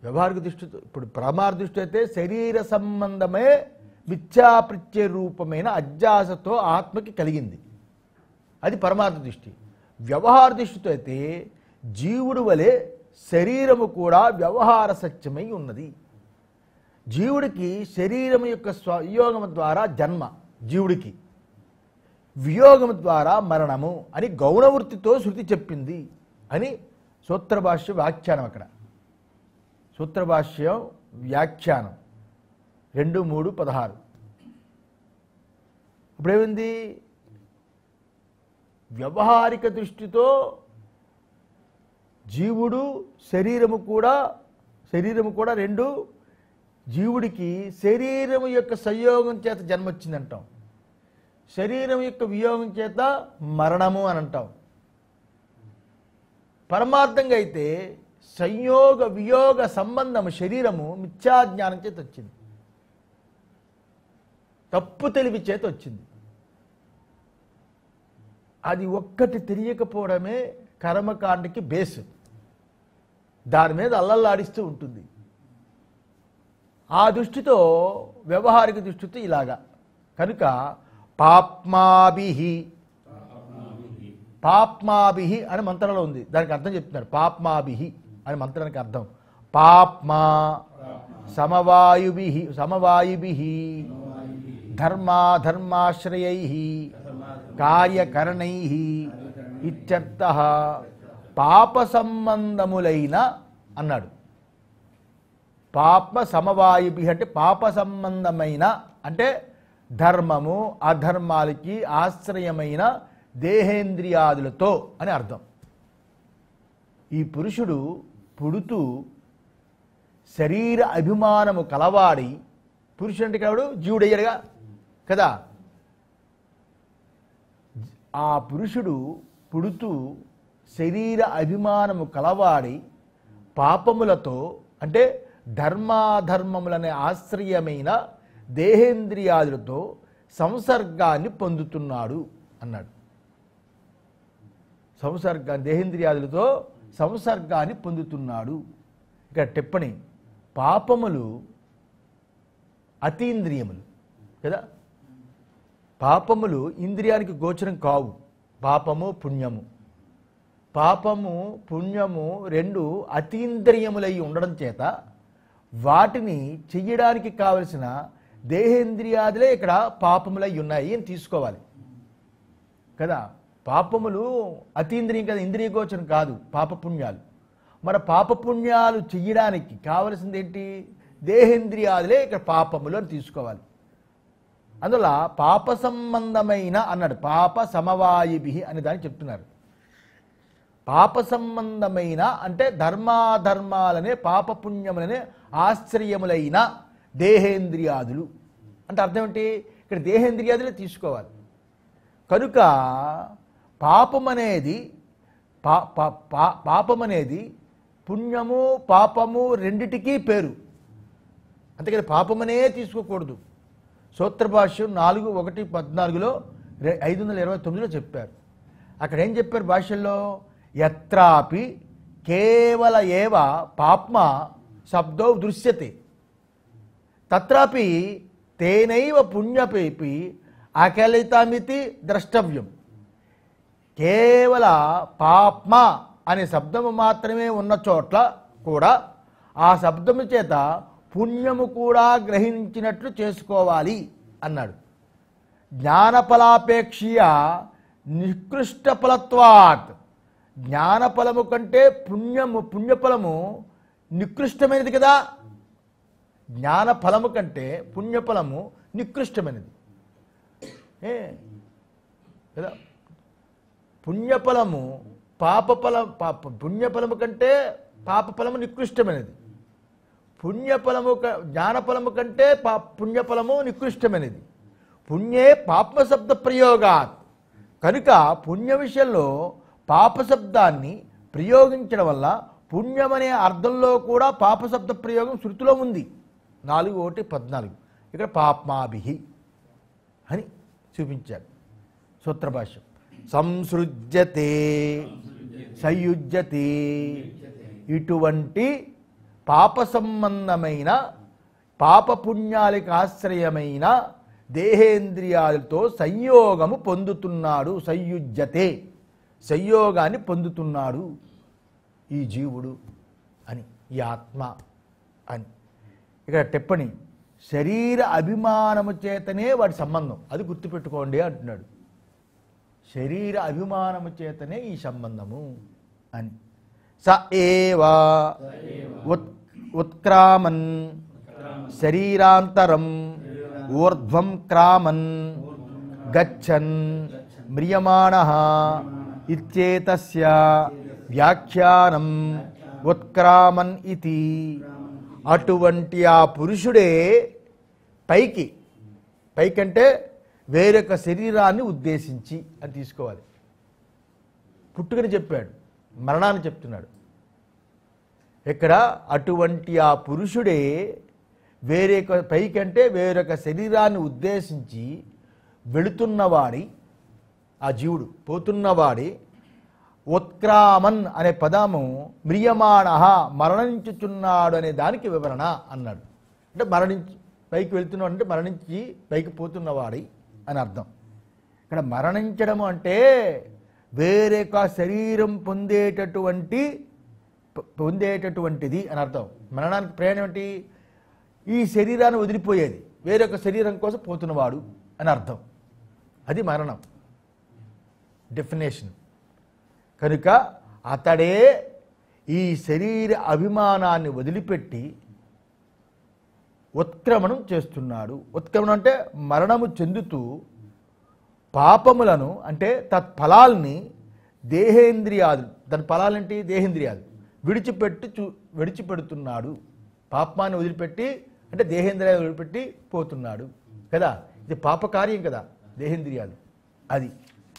వ్యవహారిక దృష్టితో ఇప్పుడు ప్రమాణ దృష్టి అయితే శరీర సంబంధమే మిథ్యాప్రిత్య రూపమైన అజ్జాసతో ఆత్మకి కలిగింది అది పరమార్థ దృష్టి వ్యవహార దృష్టితో అయితే జీవుడు వలె శరీరము కూడా వ్యవహార సత్యమై ఉన్నది జీవుడికి శరీరం యొక్క స్వయోగం ద్వారా జన్మ జీవుడికి వియోగం ద్వారా మరణము అని గౌణవృత్తితో శృతి చెప్పింది అని సూత్రభాష్య వ్యాఖ్యానం అక్కడ సూత్రభాష్యం వ్యాఖ్యానం రెండు మూడు పదహారు ఇప్పుడేమైంది వ్యవహారిక దృష్టితో జీవుడు శరీరము కూడా శరీరము కూడా రెండు జీవుడికి శరీరము యొక్క సంయోగం చేత జన్మొచ్చిందంటాం శరీరం యొక్క వియోగం చేత మరణము అని అంటాం పరమార్థంగా అయితే సంయోగ వియోగ సంబంధము శరీరము మిథ్యాజ్ఞానం చేత వచ్చింది తప్పు తెలివి చేత వచ్చింది అది ఒక్కటి తెలియకపోవడమే కర్మకాండకి బేస్ దాని మీద అల్లల్లాడిస్తూ ఉంటుంది ఆ దృష్టితో వ్యవహారిక దృష్టితో ఇలాగా కనుక పాప్మాభిహి పాప్మాభిహి అని మంత్రంలో ఉంది దానికి అర్థం చెప్తున్నారు పాప్మాభిహి అని మంత్రానికి అర్థం పాప్మా సమవాయుభి సమవాయుభి ధర్మాధర్మాశ్రయై కార్యకరణై ఇత్యర్థ పాప సంబంధములైన అన్నాడు పాప సమవాయుభి అంటే పాప సంబంధమైన అంటే ధర్మము అధర్మాలకి ఆశ్రయమైన దేహేంద్రియాదులతో అని అర్థం ఈ పురుషుడు పుడుతూ శరీర అభిమానము కలవాడి పురుషుడు అంటే కాడు జీవుడయ్యాడుగా కదా ఆ పురుషుడు పుడుతూ శరీర అభిమానము కలవాడి పాపములతో అంటే ధర్మాధర్మములనే ఆశ్రయమైన దేహేంద్రియాదులతో సంసర్గాన్ని పొందుతున్నాడు అన్నాడు సంసర్గ దేహేంద్రియాదులతో సంసర్గాన్ని పొందుతున్నాడు ఇక్కడ టిప్పణి పాపములు అతీంద్రియములు కదా పాపములు ఇంద్రియానికి గోచరం కావు పాపము పుణ్యము పాపము పుణ్యము రెండు అతీంద్రియములై ఉండడం చేత వాటిని చెయ్యడానికి కావలసిన దేహేంద్రియాదులే ఇక్కడ పాపములై ఉన్నాయి అని తీసుకోవాలి కదా పాపములు అతీంద్రియం కదా ఇంద్రియ గోచరం కాదు పాపపుణ్యాలు మన పాపపుణ్యాలు చెయ్యడానికి కావలసింది ఏంటి దేహేంద్రియాదులే ఇక్కడ పాపములు అని తీసుకోవాలి అందువల్ల పాప సంబంధమైన అన్నాడు పాప సమవాయిభి అని దాన్ని చెప్తున్నారు పాప సంబంధమైన అంటే ధర్మాధర్మాలనే పాపపుణ్యములనే ఆశ్చర్యములైన దేహేంద్రియాదులు అంటే అర్థం ఏంటి ఇక్కడ దేహేంద్రియాదులే తీసుకోవాలి కనుక పాపం అనేది పా పా- పా- పాపం అనేది పుణ్యము పాపము రెండిటికీ పేరు అంతేకాని పాపమనే తీసుకోకూడదు సూత్రభాష్యం నాలుగు ఒకటి పద్నాలుగులో రె- ఐదు వందల ఇరవై తొమ్మిదిలో చెప్పారు అక్కడ ఏం చెప్పారు భాష్యంలో ఎత్రాపి కేవల ఏవ పాప్మ శబ్దో దృశ్యతే తత్రాపి తేనైవ పుణ్యపేపి అకలితమితి ద్రష్టవ్యం కేవల పాప్మ అనే శబ్దము మాత్రమే ఉన్న చోట్ల కూడా ఆ శబ్దము చేత పుణ్యము కూడా గ్రహించినట్లు చేసుకోవాలి అన్నాడు జ్ఞానఫలాపేక్షీయ నికృష్ట ఫలత్వాత్ జ్ఞానఫలము కంటే పుణ్యము పుణ్యఫలము నికృష్టమైనది కదా జ్ఞానఫలము కంటే పుణ్యఫలము నికృష్టమైనది ఏ కదా పుణ్యఫలము పాపఫలం పాప పుణ్యఫలము కంటే పాపఫలము నికృష్టమైనది పుణ్యఫలము క- జ్ఞానఫలము కంటే పా పుణ్యఫలము నికృష్టమైనది పుణ్యే పాపశబ్ద ప్రయోగాత్ కనుక పుణ్య విషయంలో పాపశబ్దాన్ని ప్రయోగించడం వల్ల పుణ్యమనే అర్థంలో కూడా పాపశబ్ద ప్రయోగం శృతిలో ఉంది నాలుగు ఒకటి పద్నాలుగు ఇక్కడ పాప్మాభిహి అని చూపించారు సూత్రభాష్యం సంసృజ్యతే సంయుజ్యతే ఇటువంటి పాప సంబంధమైన పాపపుణ్యాలకు ఆశ్రయమైన దేహేంద్రియాలతో సంయోగము పొందుతున్నాడు సంయుజ్యతే సంయోగాన్ని పొందుతున్నాడు ఈ జీవుడు అని ఈ ఆత్మ అని ఇక్కడ టెప్పని శరీర అభిమానము చేతనే వాడి సంబంధం అది గుర్తుపెట్టుకోండి అంటున్నాడు శరీర అభిమానము చేతనే ఈ సంబంధము అని స ఏవా ఉత్ ఉత్క్రామన్ శరీరాంతరం ఊర్ధ్వం క్రామన్ గచ్చన్ మ్రియమాణ ఇత్యేతస్య వ్యాఖ్యానం ఉత్క్రామన్ ఇది అటువంటి ఆ పురుషుడే పైకి పైకంటే వేరొక శరీరాన్ని ఉద్దేశించి అని తీసుకోవాలి పుట్టుకని చెప్పాడు మరణాన్ని చెప్తున్నాడు ఇక్కడ అటువంటి ఆ పురుషుడే వేరే పైకంటే వేరొక శరీరాన్ని ఉద్దేశించి వెళుతున్నవాడి ఆ జీవుడు పోతున్నవాడి ఉత్క్రామన్ అనే పదము మ్రియమాణ మరణించుచున్నాడు అనే దానికి వివరణ అన్నాడు అంటే మరణించి పైకి వెళ్తున్నాడు అంటే మరణించి పైకి పోతున్నవాడి అని అర్థం ఇక్కడ మరణించడం అంటే వేరొక శరీరం పొందేటటువంటి పొ- పొందేటటువంటిది అని అర్థం మరణానికి ప్రయాణం ఏంటి ఈ శరీరాన్ని వదిలిపోయేది వేరొక శరీరం కోసం పోతున్నవాడు అని అర్థం అది మరణం డెఫినేషన్ కనుక అతడే ఈ శరీర అభిమానాన్ని వదిలిపెట్టి ఉత్క్రమణం చేస్తున్నాడు ఉత్క్రమణం అంటే మరణము చెందుతూ పాపములను అంటే తత్ఫలాల్ని దేహేంద్రియాలు దాని ఫలాలేంటి దేహేంద్రియాలు విడిచిపెట్టి చూ విడిచిపెడుతున్నాడు పాపాన్ని వదిలిపెట్టి అంటే దేహేంద్రియాలు వదిలిపెట్టి పోతున్నాడు కదా ఇది పాపకార్యం కదా దేహేంద్రియాలు అది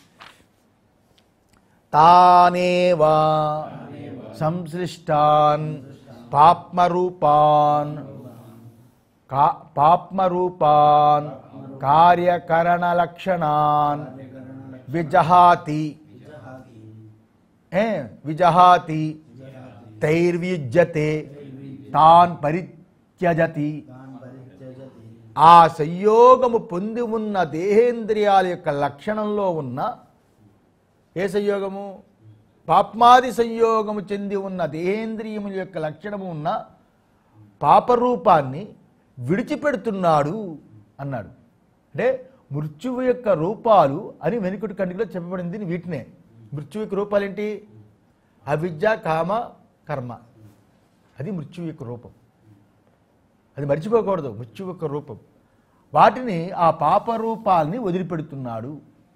తానేవా సంశ్లిష్టాన్ పాప్మరూపాన్ కా పాప్మరూపాన్ కార్యకరణలక్షణాన్ విజహాతి ఏ విజహాతి తైర్వియుజ్యతే తాన్ పరిత్యజతి ఆ సంయోగము పొంది ఉన్న దేహేంద్రియాల యొక్క లక్షణంలో ఉన్న ఏ సంయోగము పాప్మాది సంయోగము చెంది ఉన్న దేహేంద్రియముల యొక్క లక్షణము ఉన్న పాపరూపాన్ని విడిచిపెడుతున్నాడు అన్నాడు అంటే మృత్యువు యొక్క రూపాలు అని వెనుకటి కండిలో చెప్పబడింది వీటినే మృత్యువు యొక్క రూపాలు ఏంటి అవిద్య కామ కర్మ అది మృత్యువు యొక్క రూపం అది మర్చిపోకూడదు మృత్యువు యొక్క రూపం వాటిని ఆ పాప రూపాల్ని వదిలిపెడుతున్నాడు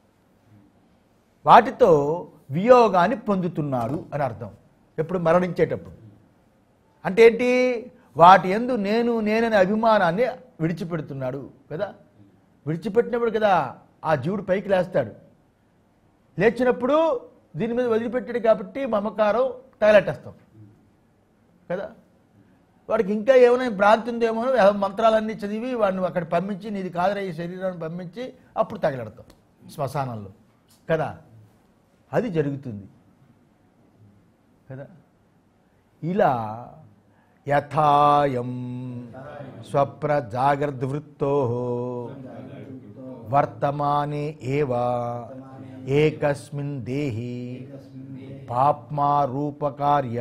వాటితో వియోగాన్ని పొందుతున్నాడు అని అర్థం ఎప్పుడు మరణించేటప్పుడు అంటే ఏంటి వాటి ఎందు నేను నేననే అభిమానాన్ని విడిచిపెడుతున్నాడు కదా విడిచిపెట్టినప్పుడు కదా ఆ జీవుడు పైకి లేస్తాడు లేచినప్పుడు దీని మీద వదిలిపెట్టాడు కాబట్టి మమకారం తగలెట్టేస్తాం కదా వాడికి ఇంకా ఏమైనా భ్రాంతి ఉందేమో ఏదో మంత్రాలన్నీ చదివి వాడిని అక్కడ పంపించి నీది కాదురా ఈ శరీరాన్ని పంపించి అప్పుడు తగలెడతాం శ్మశానంలో కదా అది జరుగుతుంది కదా ఇలా యథాయం స్వప్న జాగ్రత్త వృత్తో వర్తమానే ఏవ ఏకస్మిన్ దేహి పాప్మా రూపకార్య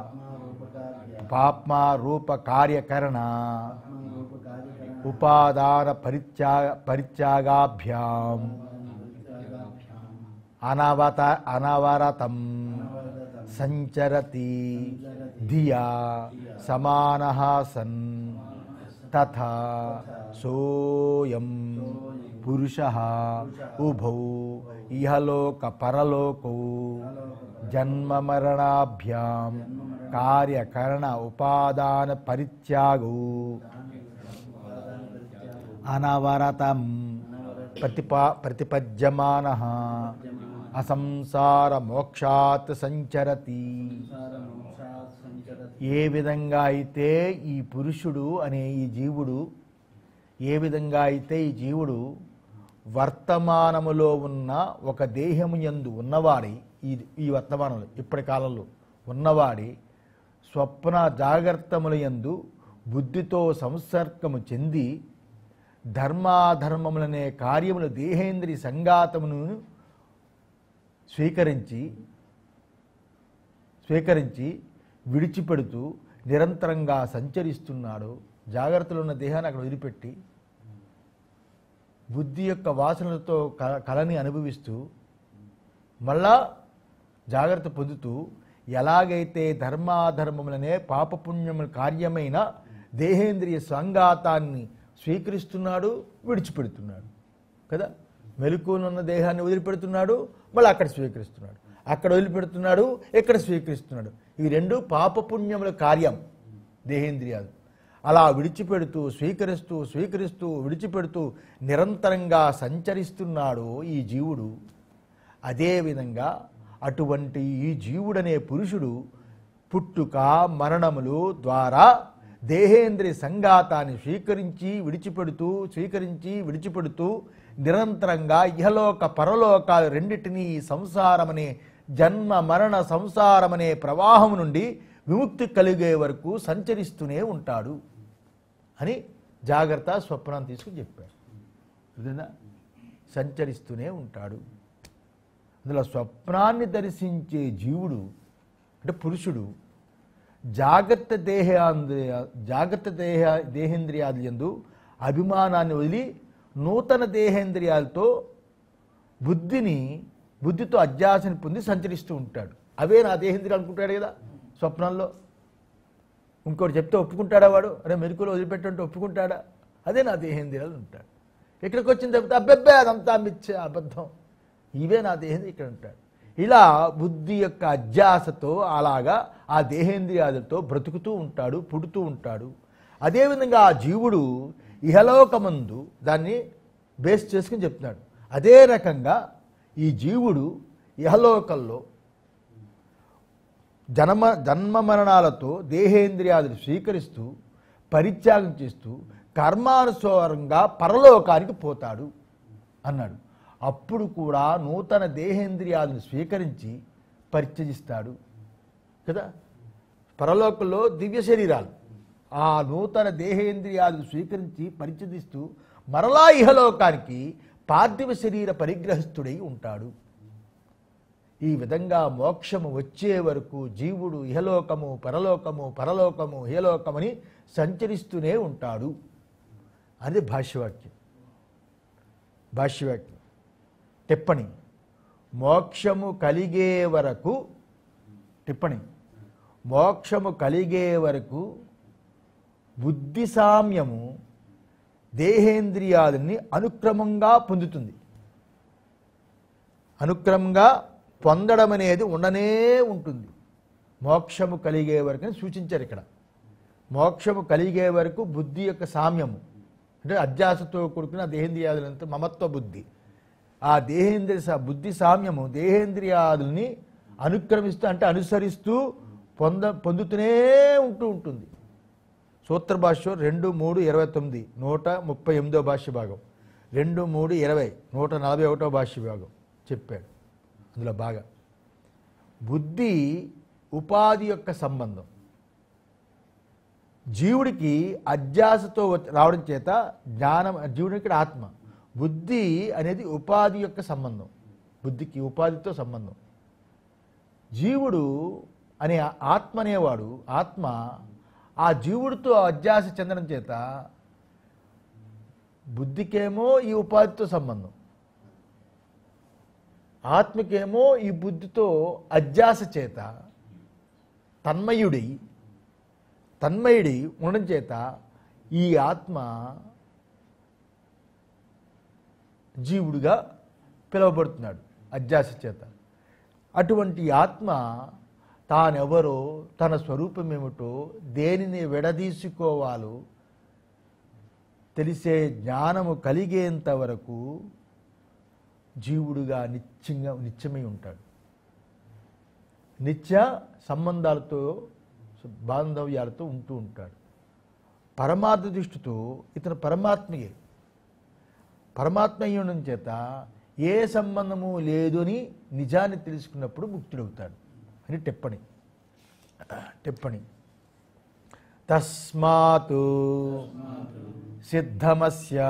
పాప్మా రూప కార్యకరణ ఉపాదాన పరిత్యాగ పరిత్యాగాభ్యాం అనవత అనవరతం సంచరతి ధియా సమాన సన్ తథా సోయం పురుష ఉభౌ ఇహలోక పరలోకౌ జన్మ మరణాభ్యాం కార్యకరణ ఉపాదాన పరిత్యాగౌ అనవరతం ప్రతిపా ప్రతిపద్యమాన అసంసార మోక్షాత్ సంచరతి ఏ విధంగా అయితే ఈ పురుషుడు అనే ఈ జీవుడు ఏ విధంగా అయితే ఈ జీవుడు వర్తమానములో ఉన్న ఒక దేహము యందు ఉన్నవాడి ఈ ఈ వర్తమానంలో ఇప్పటి కాలంలో ఉన్నవాడి స్వప్న జాగ్రత్తములయందు బుద్ధితో సంసర్గము చెంది ధర్మాధర్మములనే కార్యములు దేహేంద్రి సంఘాతమును స్వీకరించి స్వీకరించి విడిచిపెడుతూ నిరంతరంగా సంచరిస్తున్నాడు జాగ్రత్తలో ఉన్న దేహాన్ని అక్కడ వదిలిపెట్టి బుద్ధి యొక్క వాసనలతో క- కళని అనుభవిస్తూ మళ్ళా జాగ్రత్త పొందుతూ ఎలాగైతే ధర్మాధర్మములనే పాపపుణ్యముల కార్యమైన దేహేంద్రియ సంఘాతాన్ని స్వీకరిస్తున్నాడు విడిచిపెడుతున్నాడు కదా మెలకువనున్న దేహాన్ని వదిలిపెడుతున్నాడు మళ్ళీ అక్కడ స్వీకరిస్తున్నాడు అక్కడ వదిలిపెడుతున్నాడు ఇక్కడ స్వీకరిస్తున్నాడు ఇవి రెండు పాపపుణ్యముల కార్యం దేహేంద్రియాలు అలా విడిచిపెడుతూ స్వీకరిస్తూ స్వీకరిస్తూ విడిచిపెడుతూ నిరంతరంగా సంచరిస్తున్నాడు ఈ జీవుడు అదేవిధంగా అటువంటి ఈ జీవుడనే పురుషుడు పుట్టుక మరణములు ద్వారా దేహేంద్రియ సంఘాతాన్ని స్వీకరించి విడిచిపెడుతూ స్వీకరించి విడిచిపెడుతూ నిరంతరంగా ఇహలోక పరలోకాలు రెండిటినీ ఈ సంసారమనే జన్మ మరణ సంసారమనే ప్రవాహం నుండి విముక్తి కలిగే వరకు సంచరిస్తూనే ఉంటాడు అని జాగ్రత్త స్వప్నం తీసుకుని చెప్పాడు అర్థమైందా? సంచరిస్తూనే ఉంటాడు అందులో స్వప్నాన్ని దర్శించే జీవుడు అంటే పురుషుడు జాగ్రత్త దేహేంద్రియ జాగ్రత్త దేహ దేహేంద్రియాలు ఎందు అభిమానాన్ని వదిలి నూతన దేహేంద్రియాలతో బుద్ధిని బుద్ధితో అధ్యాసని పొంది సంచరిస్తూ ఉంటాడు అవే నా దేహేంద్రియాలు అనుకుంటాడు కదా స్వప్నంలో ఇంకోటి చెప్తే ఒప్పుకుంటాడా వాడు అరే మెరుకులో వదిలిపెట్టుంటే ఒప్పుకుంటాడా అదే నా దేహేంద్రియాలు ఉంటాడు ఇక్కడికి వచ్చిన తర్వాత అబ్బెబ్బే అదంతా మిచ్చే అబద్ధం ఇవే నా దేహేంద్రియ ఇక్కడ ఉంటాడు ఇలా బుద్ధి యొక్క అధ్యాసతో అలాగా ఆ దేహేంద్రియాలతో బ్రతుకుతూ ఉంటాడు పుడుతూ ఉంటాడు అదేవిధంగా ఆ జీవుడు ఇహలోకమందు దాన్ని బేస్ చేసుకుని చెప్తున్నాడు అదే రకంగా ఈ జీవుడు ఇహలోకంలో జన్మ జన్మ మరణాలతో దేహేంద్రియాదులు స్వీకరిస్తూ పరిత్యాగం చేస్తూ కర్మానుసారంగా పరలోకానికి పోతాడు అన్నాడు అప్పుడు కూడా నూతన దేహేంద్రియాలను స్వీకరించి పరిత్యజిస్తాడు కదా పరలోకంలో దివ్య శరీరాలు ఆ నూతన దేహేంద్రియాలను స్వీకరించి పరిచదిస్తూ మరలా ఇహలోకానికి పార్థివ శరీర పరిగ్రహస్థుడై ఉంటాడు ఈ విధంగా మోక్షము వచ్చే వరకు జీవుడు ఇహలోకము పరలోకము పరలోకము ఇహలోకమని సంచరిస్తూనే ఉంటాడు అది భాష్యవాక్యం భాష్యవాక్యం టిప్పణి మోక్షము కలిగే వరకు టిప్పణి మోక్షము కలిగే వరకు బుద్ధి సామ్యము దేహేంద్రియాలని అనుక్రమంగా పొందుతుంది అనుక్రమంగా పొందడం అనేది ఉండనే ఉంటుంది మోక్షము కలిగే వరకు అని సూచించారు ఇక్కడ మోక్షము కలిగే వరకు బుద్ధి యొక్క సామ్యము అంటే అధ్యాసతో కూడుకున్న దేహేంద్రియాదులంతా మమత్వ బుద్ధి ఆ దేహేంద్రియ సా- బుద్ధి సామ్యము దేహేంద్రియాదుల్ని అనుక్రమిస్తూ అంటే అనుసరిస్తూ పొంద పొందుతూనే ఉంటూ ఉంటుంది సూత్ర భాష్యం రెండు మూడు ఇరవై తొమ్మిది నూట ముప్పై ఎనిమిదో భాష్య భాగం రెండు మూడు ఇరవై నూట నలభై ఒకటో భాష్య భాగం చెప్పాడు అందులో బాగా బుద్ధి ఉపాధి యొక్క సంబంధం జీవుడికి అధ్యాసతో వచ్చి- రావడం చేత జ్ఞానం జీవుడికి ఇక్కడ ఆత్మ బుద్ధి అనేది ఉపాధి యొక్క సంబంధం బుద్ధికి ఉపాధితో సంబంధం జీవుడు అనే ఆత్మ అనేవాడు ఆత్మ ఆ జీవుడితో అధ్యాస చెందడం చేత బుద్ధికేమో ఈ ఉపాధితో సంబంధం ఆత్మకేమో ఈ బుద్ధితో అధ్యాస చేత తన్మయుడి తన్మయుడి ఉండడం చేత ఈ ఆత్మ జీవుడిగా పిలువబడుతున్నాడు అధ్యాస చేత అటువంటి ఆత్మ తానెవరో తన స్వరూపం ఏమిటో దేనిని విడదీసుకోవాలో తెలిసే జ్ఞానము కలిగేంత వరకు జీవుడుగా నిత్యంగా నిత్యమై ఉంటాడు నిత్య సంబంధాలతో బాంధవ్యాలతో ఉంటూ ఉంటాడు పరమార్థ దృష్టితో ఇతను పరమాత్మయే పరమాత్మ అయ్యడం చేత ఏ సంబంధము లేదు అని నిజాన్ని తెలుసుకున్నప్పుడు ముక్తుడవుతాడు అని టిప్పణి టిప్పణి తస్మాత్ సిద్ధమస్య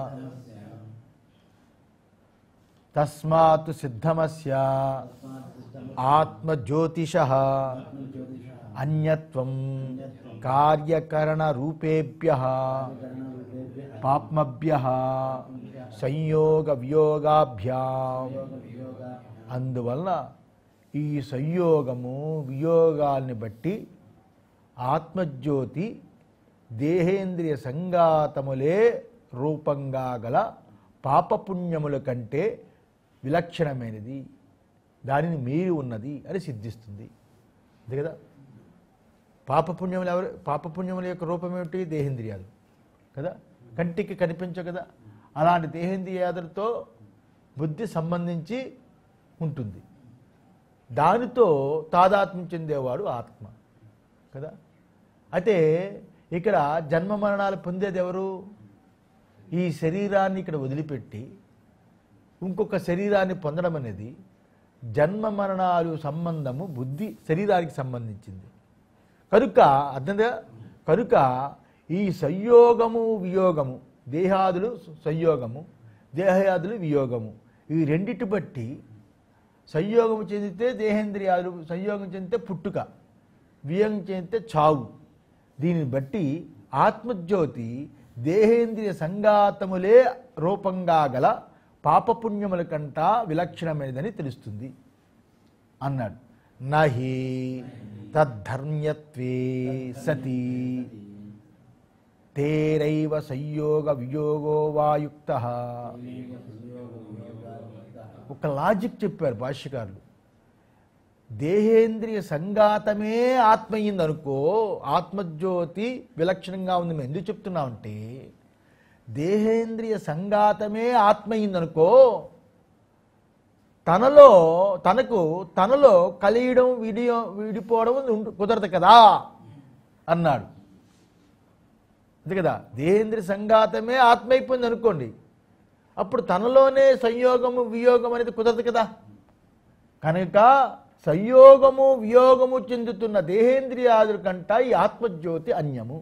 తస్మాత్ సిద్ధమస్య ఆత్మజ్యోతిష అన్యత్వం కార్యకరణ రూపేభ్య పాప్మభ్య సంయోగ వియోగాభ్యాం అందువలన ఈ సంయోగము వియోగాల్ని బట్టి ఆత్మజ్యోతి దేహేంద్రియ సంగాతములే రూపంగా గల పాపపుణ్యముల కంటే విలక్షణమైనది దానిని మీరి ఉన్నది అని సిద్ధిస్తుంది అంతే కదా పాపపుణ్యములు ఎవరు పాపపుణ్యముల యొక్క రూపం ఏమిటి దేహేంద్రియాలు కదా కంటికి కనిపించవు కదా అలాంటి దేహేంద్రియాదులతో బుద్ధి సంబంధించి ఉంటుంది దానితో తాదాత్మ్యం చెందేవాడు ఆత్మ కదా అయితే ఇక్కడ జన్మ మరణాలు పొందేది ఎవరు ఈ శరీరాన్ని ఇక్కడ వదిలిపెట్టి ఇంకొక శరీరాన్ని పొందడం అనేది జన్మ మరణాలు సంబంధము బుద్ధి శరీరానికి సంబంధించింది కనుక అర్థంగా కనుక ఈ సంయోగము వియోగము దేహాదులు సంయోగము దేహయాదులు వియోగము ఈ రెండిటి బట్టి సంయోగము చెందితే దేహేంద్రియాలు సంయోగం చెందితే పుట్టుక వియోగం చెందితే చావు దీనిని బట్టి ఆత్మజ్యోతి దేహేంద్రియ సంగాతములే రూపంగా గల పాపపుణ్యముల కంట విలక్షణమైనదని తెలుస్తుంది అన్నాడు నహి తద్ధర్మ్యత్వే సతి తేరైవ సంయోగ వియోగో వాయుక్త ఒక లాజిక్ చెప్పారు భాష్యకారులు దేహేంద్రియ సంగాతమే ఆత్మ అయింది అనుకో ఆత్మజ్యోతి విలక్షణంగా ఉంది మేము ఎందుకు చెప్తున్నామంటే దేహేంద్రియ సంగాతమే ఆత్మ అయింది అనుకో తనలో తనకు తనలో కలియడం విడియో విడిపోవడం ఉండు- కుదరదు కదా అన్నాడు అంతే కదా దేహేంద్రియ సంగాతమే ఆత్మ అయిపోయింది అనుకోండి అప్పుడు తనలోనే సంయోగము వియోగం అనేది కుదరదు కదా కనుక సంయోగము వియోగము చెందుతున్న దేహేంద్రియాదుల కంట ఈ ఆత్మజ్యోతి అన్యము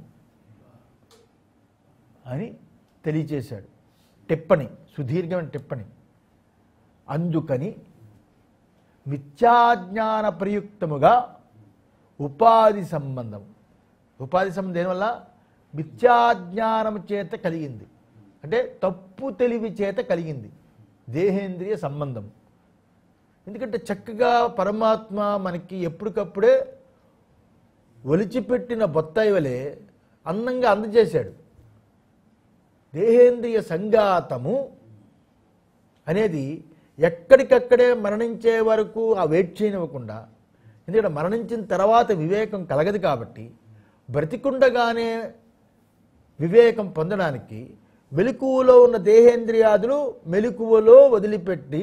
అని తెలియచేశాడు టిప్పణి సుదీర్ఘమైన టిప్పణి అందుకని మిథ్యాజ్ఞాన ప్రయుక్తముగా ఉపాధి సంబంధం ఉపాధి సంబంధం దేనివల్ల మిథ్యాజ్ఞానము చేత కలిగింది అంటే తప్పు తెలివి చేత కలిగింది దేహేంద్రియ సంబంధం ఎందుకంటే చక్కగా పరమాత్మ మనకి ఎప్పటికప్పుడే ఒలిచిపెట్టిన బొత్తాయి వలె అందంగా అందజేశాడు దేహేంద్రియ సంఘాతము అనేది ఎక్కడికక్కడే మరణించే వరకు ఆ వెయిట్ చేయనివ్వకుండా ఎందుకంటే మరణించిన తర్వాత వివేకం కలగదు కాబట్టి బ్రతికుండగానే వివేకం పొందడానికి మెలకువలో ఉన్న దేహేంద్రియాదులు మెలకువలో వదిలిపెట్టి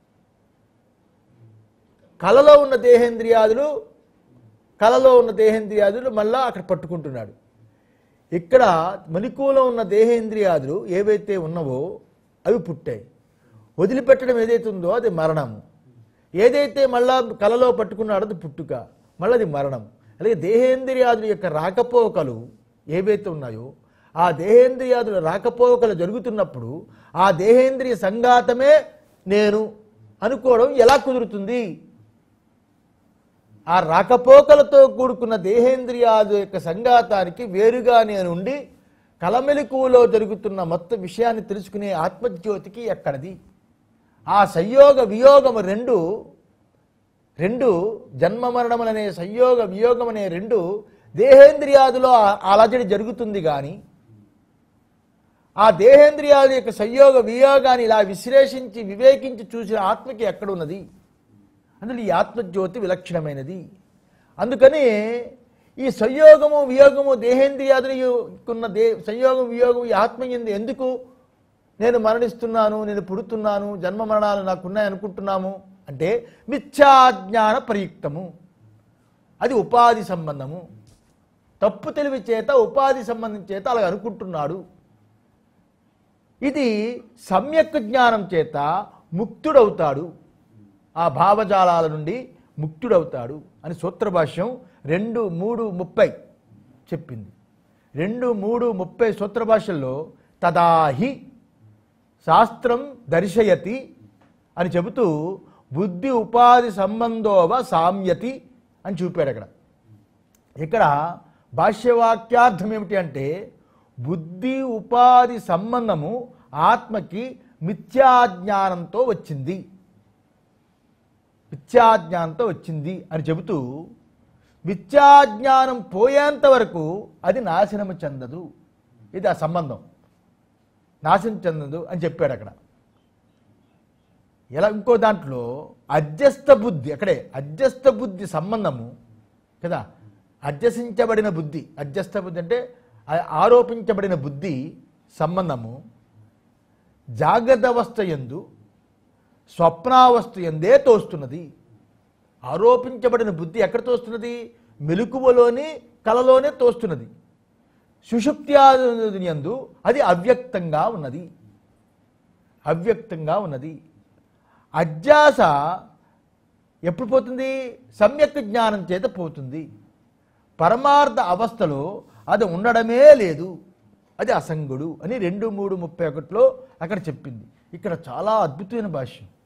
కలలో ఉన్న దేహేంద్రియాదులు కలలో ఉన్న దేహేంద్రియాదులు మళ్ళా అక్కడ పట్టుకుంటున్నాడు ఇక్కడ మణికూలో ఉన్న దేహేంద్రియాదులు ఏవైతే ఉన్నవో అవి పుట్టాయి వదిలిపెట్టడం ఏదైతే ఉందో అది మరణము ఏదైతే మళ్ళా కలలో పట్టుకున్నాడో అది పుట్టుక మళ్ళీ అది మరణం అలాగే దేహేంద్రియాదుల యొక్క రాకపోకలు ఏవైతే ఉన్నాయో ఆ దేహేంద్రియాదుల రాకపోకలు జరుగుతున్నప్పుడు ఆ దేహేంద్రియ సంఘాతమే నేను అనుకోవడం ఎలా కుదురుతుంది ఆ రాకపోకలతో కూడుకున్న దేహేంద్రియాదు యొక్క సంఘాతానికి వేరుగా నేను ఉండి కలమెలకువలో జరుగుతున్న మొత్తం విషయాన్ని తెలుసుకునే ఆత్మజ్యోతికి ఎక్కడది ఆ సంయోగ వియోగము రెండు రెండు జన్మ మరణములనే సంయోగ వియోగం అనే రెండు దేహేంద్రియాదులో ఆ- అలజడి జరుగుతుంది కానీ ఆ దేహేంద్రియాల యొక్క సంయోగ వియోగాన్ని ఇలా విశ్లేషించి వివేకించి చూసిన ఆత్మకి ఎక్కడున్నది అందులో ఈ ఆత్మజ్యోతి విలక్షణమైనది అందుకని ఈ సంయోగము వియోగము దేహేంద్రియాదులకున్న దే సంయోగం వియోగం ఈ ఆత్మ ఎందు ఎందుకు నేను మరణిస్తున్నాను నేను పుడుతున్నాను జన్మ మరణాలు నాకున్నాయి అనుకుంటున్నాము అంటే మిథ్యాజ్ఞాన ప్రయుక్తము అది ఉపాధి సంబంధము తప్పు తెలివి చేత ఉపాధి సంబంధం చేత అలా అనుకుంటున్నాడు ఇది సమ్యక్ జ్ఞానం చేత ముక్తుడవుతాడు ఆ భావజాలాల నుండి ముక్తుడవుతాడు అని సూత్రభాష్యం రెండు మూడు ముప్పై చెప్పింది రెండు మూడు ముప్పై సూత్ర భాషల్లో తదాహి శాస్త్రం దర్శయతి అని చెబుతూ బుద్ధి ఉపాధి సంబంధోవ సామ్యతి అని చూపాడు అక్కడ ఇక్కడ భాష్యవాక్యార్థం ఏమిటి అంటే బుద్ధి ఉపాధి సంబంధము ఆత్మకి మిథ్యాజ్ఞానంతో వచ్చింది మిథ్యాజ్ఞానంతో వచ్చింది అని చెబుతూ మిథ్యాజ్ఞానం పోయేంత వరకు అది నాశనము చెందదు ఇది ఆ సంబంధం నాశనం చెందదు అని చెప్పాడు అక్కడ ఎలా ఇంకో దాంట్లో అధ్యస్థ బుద్ధి అక్కడే అధ్యస్థ బుద్ధి సంబంధము కదా అధ్యసించబడిన బుద్ధి అధ్యస్థ బుద్ధి అంటే ఆ- ఆరోపించబడిన బుద్ధి సంబంధము జాగ్రత్త అవస్థ ఎందు స్వప్నావస్థ ఎందే తోస్తున్నది ఆరోపించబడిన బుద్ధి ఎక్కడ తోస్తున్నది మెలకువలోని కలలోనే తోస్తున్నది సుషుప్త్యాది యందు అది అవ్యక్తంగా ఉన్నది అవ్యక్తంగా ఉన్నది అధ్యాస ఎప్పుడు పోతుంది సమ్యక్ జ్ఞానం చేత పోతుంది పరమార్థ అవస్థలో అది ఉండడమే లేదు అది అసంగుడు అని రెండు మూడు ముప్పై ఒకటిలో అక్కడ చెప్పింది ఇక్కడ చాలా అద్భుతమైన భాష్యం